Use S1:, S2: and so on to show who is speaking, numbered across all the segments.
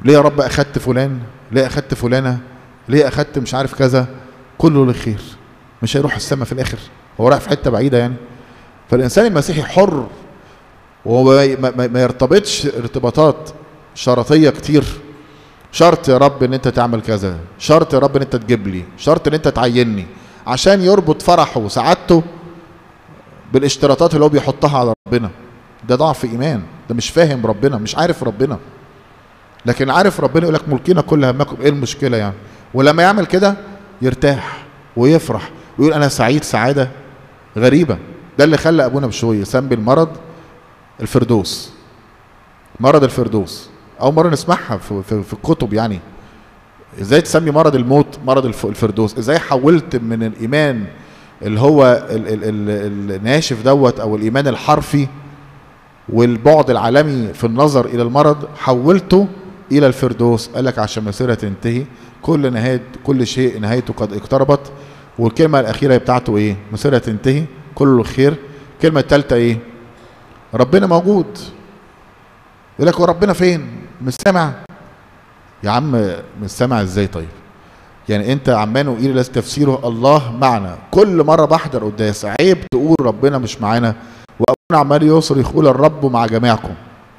S1: ليه يا رب اخدت فلان ليه اخدت فلانه ليه اخدت مش عارف كذا كله للخير مش هيروح السما في الاخر هو رايح في حته بعيده يعني فالانسان المسيحي حر وهو ما, ما, ما يرتبطش ارتباطات شرطيه كتير شرط يا رب ان انت تعمل كذا شرط يا رب ان انت تجيب لي شرط ان انت تعيني عشان يربط فرحه وسعادته بالاشتراطات اللي هو بيحطها على ربنا ده ضعف ايمان ده مش فاهم ربنا مش عارف ربنا لكن عارف ربنا يقول لك ملكينا كل همكم ايه المشكله يعني ولما يعمل كده يرتاح ويفرح ويقول انا سعيد سعاده غريبه ده اللي خلى ابونا بشوي يسمي المرض الفردوس مرض الفردوس اول مره نسمعها في, في, في الكتب يعني ازاي تسمي مرض الموت مرض الف- الفردوس ازاي حولت من الايمان اللي هو ال ال ال الناشف دوت او الايمان الحرفي والبعد العالمي في النظر الى المرض حولته الى الفردوس قال لك عشان مسيرها تنتهي كل نهايه كل شيء نهايته قد اقتربت والكلمه الاخيره بتاعته ايه مسيرها تنتهي كله خير الكلمه الثالثه ايه ربنا موجود يقول لك هو ربنا فين مش سامع يا عم مش سامع ازاي طيب يعني انت عمال وقيل لازم تفسيره الله معنا كل مره بحضر قداس عيب تقول ربنا مش معانا وابونا عمال يوصل يقول الرب مع جميعكم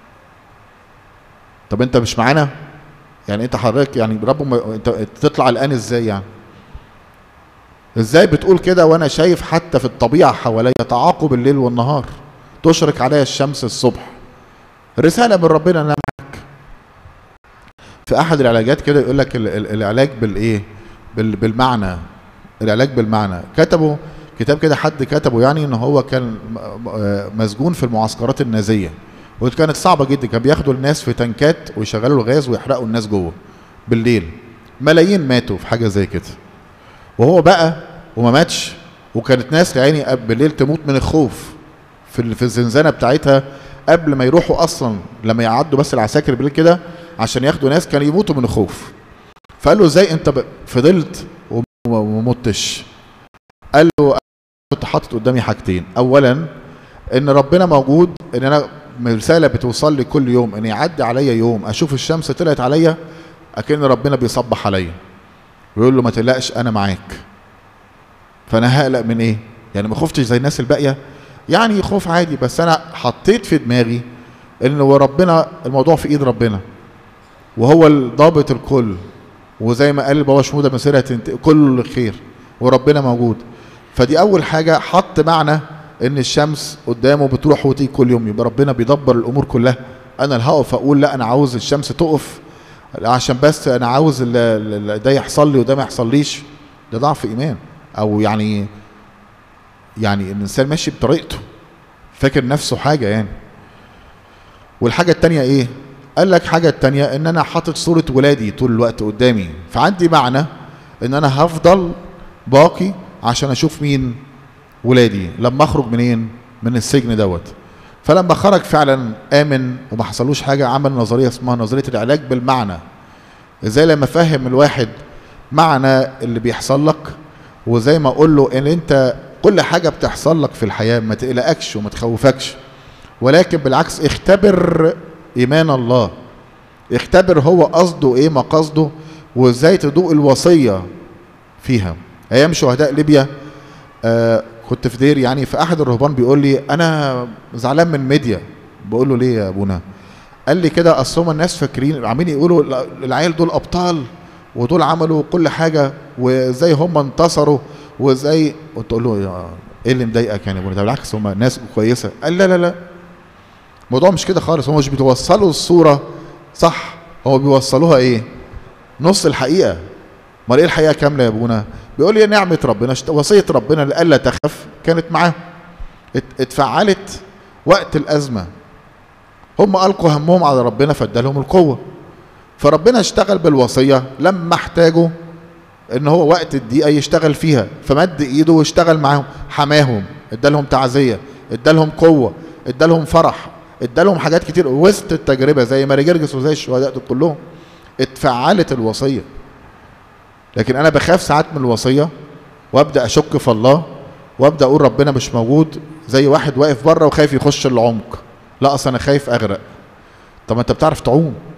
S1: طب انت مش معانا يعني انت حضرتك يعني رب ما انت تطلع الان ازاي يعني ازاي بتقول كده وانا شايف حتى في الطبيعه حواليا تعاقب الليل والنهار تشرق عليا الشمس الصبح رساله من ربنا ان انا معاك في احد العلاجات كده يقول لك ال- ال- العلاج بالايه بال- بالمعنى العلاج بالمعنى كتبوا كتاب كده حد كتبه يعني ان هو كان م- م- مسجون في المعسكرات النازيه وكانت صعبه جدا كان بياخدوا الناس في تنكات ويشغلوا الغاز ويحرقوا الناس جوه بالليل ملايين ماتوا في حاجه زي كده وهو بقى وما ماتش وكانت ناس يا عيني قبل- بالليل تموت من الخوف في ال- في الزنزانه بتاعتها قبل ما يروحوا اصلا لما يعدوا بس العساكر بالليل كده عشان ياخدوا ناس كانوا يموتوا من الخوف فقال له ازاي انت ب- فضلت وم- وما متش قال له أنا كنت حاطط قدامي حاجتين اولا ان ربنا موجود ان انا رساله بتوصل لي كل يوم ان يعدي عليا يوم اشوف الشمس طلعت عليا اكن ربنا بيصبح عليا ويقول له ما تقلقش انا معاك فانا هقلق من ايه يعني ما خفتش زي الناس الباقيه يعني خوف عادي بس انا حطيت في دماغي ان هو ربنا الموضوع في ايد ربنا وهو ضابط الكل وزي ما قال بابا شموده مسيرها تنت... كل خير وربنا موجود فدي اول حاجه حط معنى ان الشمس قدامه بتروح وتيجي كل يوم يبقى ربنا بيدبر الامور كلها انا اللي هقف اقول لا انا عاوز الشمس تقف عشان بس انا عاوز ال- ال- ال- ده يحصل لي وده ما يحصليش ده ضعف ايمان او يعني يعني الانسان ماشي بطريقته فاكر نفسه حاجه يعني والحاجه التانية ايه قال لك حاجه التانية ان انا حاطط صوره ولادي طول الوقت قدامي فعندي معنى ان انا هفضل باقي عشان اشوف مين ولادي لما اخرج منين من السجن دوت فلما خرج فعلا امن وما حصلوش حاجه عمل نظريه اسمها نظريه العلاج بالمعنى ازاي لما فهم الواحد معنى اللي بيحصل لك وزي ما اقول له ان انت كل حاجه بتحصل لك في الحياه ما تقلقكش وما تخوفكش ولكن بالعكس اختبر ايمان الله اختبر هو قصده ايه ما قصده وازاي تدوق الوصيه فيها ايام شهداء ليبيا آه كنت في دير يعني فاحد الرهبان بيقول لي انا زعلان من ميديا بقول له ليه يا ابونا قال لي كده اصل هم الناس فاكرين عاملين يقولوا لا، العيال دول ابطال ودول عملوا كل حاجه وازاي هم انتصروا وازاي قلت له يا ايه اللي مضايقك يعني يا ابونا ده بالعكس هم ناس كويسه قال لا لا لا الموضوع مش كده خالص هم مش بيتوصلوا الصوره صح هو بيوصلوها ايه نص الحقيقه امال ايه الحقيقه كامله يا ابونا بيقول لي نعمه ربنا اشت- وصيه ربنا اللي الا تخف كانت معاهم ات- اتفعلت وقت الازمه هم القوا همهم على ربنا فادالهم القوه فربنا اشتغل بالوصيه لما احتاجوا ان هو وقت الدقيقه يشتغل فيها فمد ايده واشتغل معاهم حماهم ادالهم تعزيه ادالهم قوه ادالهم فرح ادالهم حاجات كتير وسط التجربه زي ماري جرجس وزي الشهداء دول كلهم اتفعلت الوصيه لكن انا بخاف ساعات من الوصيه وابدا اشك في الله وابدا اقول ربنا مش موجود زي واحد واقف بره وخايف يخش العمق لا اصل انا خايف اغرق طب ما انت بتعرف تعوم